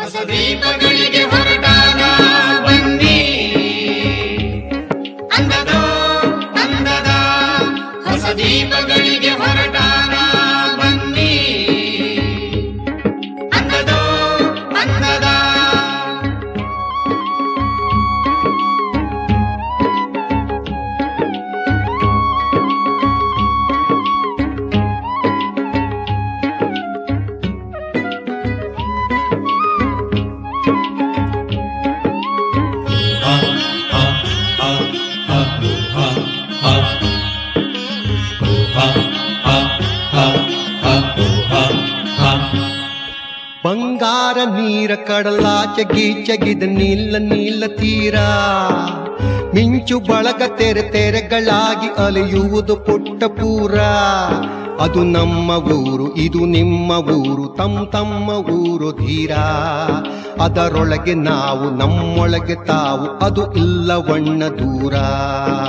ಹೊಸ ದೀಪಗಳಿಗೆ ಹೊರಟಾಗ ಬನ್ನಿ ಅಂದದ ಅಂದದ ಹೊಸ ದೀಪಗಳಿಗೆ ಹೊರಟಾಗ ಬನ್ನಿ ಅಂದದ ಅಂದದ ಬಂಗಾರ ನೀರ ಕಡಲಾಚೆ ಗೀಚಗಿದ ನೀಲ ನೀಲ ತೀರ ಮಿಂಚು ಬಳಗ ತೆರೆ ತೆರೆಗಳಾಗಿ ಅಲೆಯುವುದು ಪುಟ್ಟ ಪೂರ ಅದು ನಮ್ಮ ಊರು ಇದು ನಿಮ್ಮ ಊರು ತಮ್ಮ ತಮ್ಮ ಊರು ಧೀರ ಅದರೊಳಗೆ ನಾವು ನಮ್ಮೊಳಗೆ ತಾವು ಅದು ಇಲ್ಲವಣ್ಣ ದೂರ